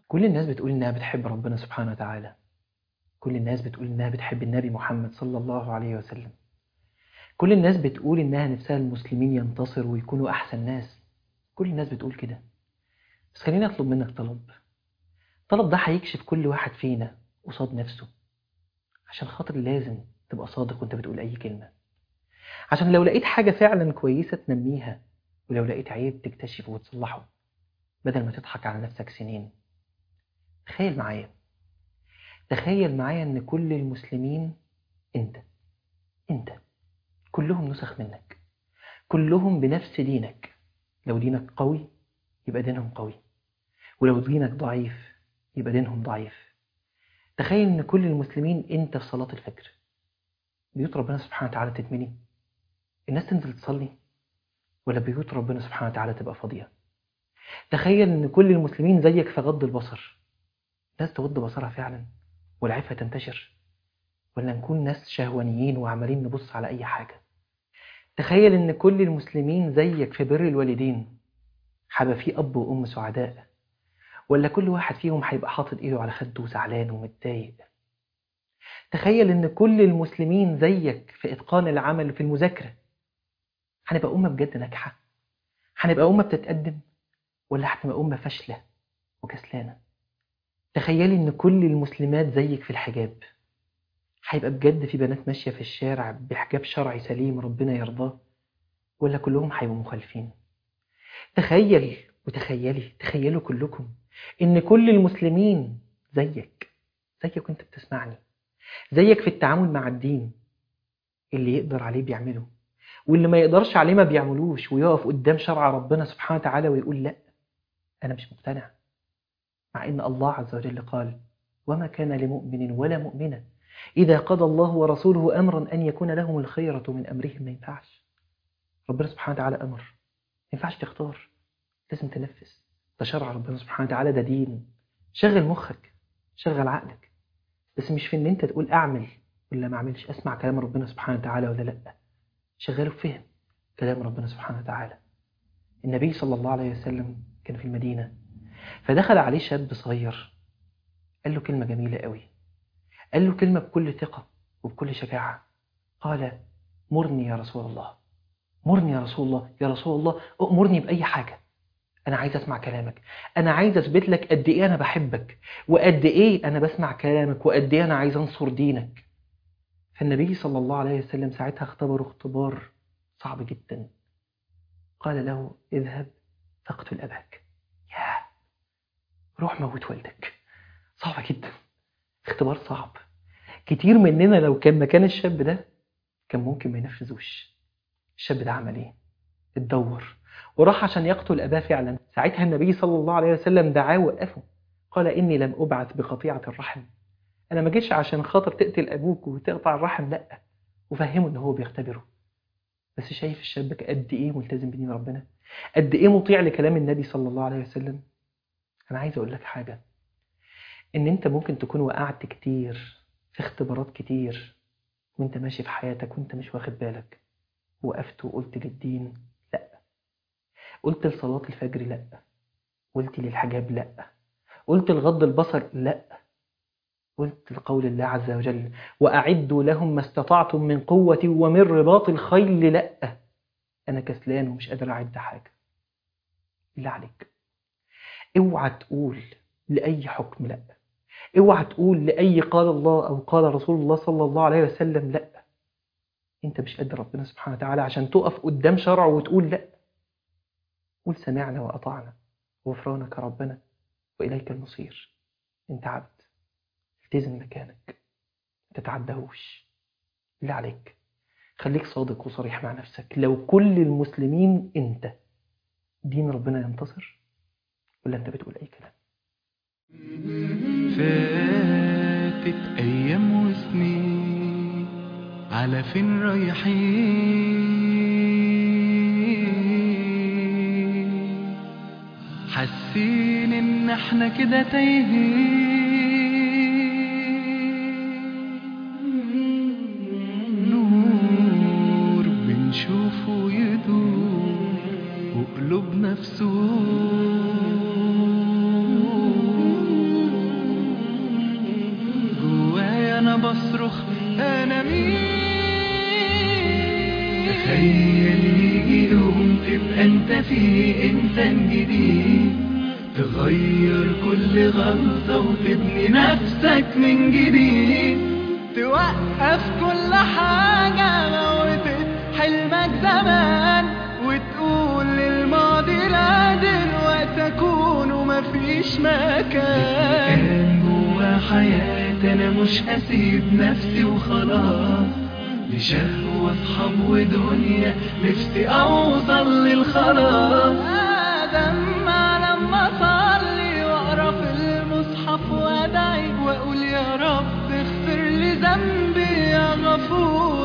كل الناس بتقول إنها بتحب ربنا سبحانه وتعالى كل الناس بتقول إنها بتحب النبي محمد صلى الله عليه وسلم كل الناس بتقول إنها نفسها المسلمين ينتصروا ويكونوا أحسن ناس كل الناس بتقول كده بس خليني أطلب منك طلب الطلب ده هيكشف كل واحد فينا قصاد نفسه عشان خاطر لازم تبقى صادق وانت بتقول أي كلمة عشان لو لقيت حاجة فعلا كويسة تنميها ولو لقيت عيب تكتشفه وتصلحه بدل ما تضحك على نفسك سنين تخيل معايا تخيل معايا ان كل المسلمين انت انت كلهم نسخ منك كلهم بنفس دينك لو دينك قوي يبقى دينهم قوي ولو دينك ضعيف يبقى دينهم ضعيف تخيل ان كل المسلمين انت في صلاة الفجر بيوت ربنا سبحانه وتعالى تتمني الناس تنزل تصلي ولا بيوت ربنا سبحانه وتعالى تبقى فاضية تخيل ان كل المسلمين زيك في غض البصر ناس تغض بصرها فعلا والعفة تنتشر ولا نكون ناس شهوانيين وعمالين نبص على أي حاجة تخيل ان كل المسلمين زيك في بر الوالدين هيبقى في أب وأم سعداء ولا كل واحد فيهم هيبقى حاطط إيده على خده وزعلان ومتضايق تخيل ان كل المسلمين زيك في إتقان العمل في المذاكرة هنبقى أمة بجد ناجحة هنبقى أمة بتتقدم ولا هتبقى أمة فاشلة وكسلانة تخيلي ان كل المسلمات زيك في الحجاب هيبقى بجد في بنات ماشية في الشارع بحجاب شرعي سليم ربنا يرضاه ولا كلهم هيبقوا مخالفين تخيل وتخيلي تخيلوا كلكم ان كل المسلمين زيك زيك وانت بتسمعني زيك في التعامل مع الدين اللي يقدر عليه بيعمله واللي ما يقدرش عليه ما بيعملوش ويقف قدام شرع ربنا سبحانه وتعالى ويقول لا انا مش مقتنع مع ان الله عز وجل قال وما كان لمؤمن ولا مؤمنة إذا قضى الله ورسوله أمرا أن يكون لهم الخيرة من أمرهم ما ينفعش ربنا سبحانه وتعالى أمر ما ينفعش تختار لازم تنفذ ده شرع ربنا سبحانه وتعالى ده دين شغل مخك شغل عقلك بس مش في ان انت تقول اعمل ولا ما اعملش اسمع كلام ربنا سبحانه وتعالى ولا لا شغله بفهم كلام ربنا سبحانه وتعالى النبي صلى الله عليه وسلم كان في المدينة فدخل عليه شاب صغير قال له كلمة جميلة قوي قال له كلمة بكل ثقة وبكل شجاعة قال مرني يا رسول الله مرني يا رسول الله يا رسول الله أمرني بأي حاجة أنا عايز أسمع كلامك أنا عايز أثبت لك قد إيه أنا بحبك وقد إيه أنا بسمع كلامك وقد إيه أنا عايز أنصر دينك فالنبي صلى الله عليه وسلم ساعتها اختبره اختبار صعب جدا قال له اذهب فاقتل أباك يا روح موت والدك صعبة جدا اختبار صعب كتير مننا لو كان مكان الشاب ده كان ممكن ما ينفذوش الشاب ده عمل ايه اتدور وراح عشان يقتل أباه فعلا ساعتها النبي صلى الله عليه وسلم دعاه وقفه قال إني لم أبعث بقطيعة الرحم أنا ما جيتش عشان خاطر تقتل أبوك وتقطع الرحم لأ وفهمه إن هو بيختبره بس شايف الشاب قد إيه ملتزم بدين ربنا قد إيه مطيع لكلام النبي صلى الله عليه وسلم أنا عايز أقول لك حاجة إن أنت ممكن تكون وقعت كتير في اختبارات كتير وأنت ماشي في حياتك وأنت مش واخد بالك وقفت وقلت للدين لأ قلت لصلاة الفجر لأ قلت للحجاب لأ قلت لغض البصر لأ قلت لقول الله عز وجل وأعدوا لهم ما استطعتم من قوة ومن رباط الخيل لأ أنا كسلان ومش قادر أعد حاجة بالله عليك اوعى تقول لأي حكم لأ اوعى تقول لأي قال الله أو قال رسول الله صلى الله عليه وسلم لأ انت مش قد ربنا سبحانه وتعالى عشان تقف قدام شرعه وتقول لأ قول سمعنا وأطعنا غفرانك ربنا وإليك المصير انت عبد التزم مكانك ما تتعدهوش بالله عليك خليك صادق وصريح مع نفسك لو كل المسلمين انت دين ربنا ينتصر ولا انت بتقول اي كلام فاتت أيام وسنين على فين رايحين حاسين إن احنا كده تايهين نور بنشوفه يدور وقلوبنا في سور تخيل يجي يوم تبقى انت فيه انسان جديد تغير كل غلطة وتبني نفسك من جديد توقف كل حاجة موتت حلمك زمان وتقول للماضي لا دلوقتي أكون ومفيش مكان كان جوا حياتي انا مش هسيب نفسي وخلاص لشهوة اصحاب ودنيا نفسي اوصل للخلاص آدم ما لما أصلي وأقرأ في المصحف وأدعي وأقول يا رب اغفر لي ذنبي يا غفور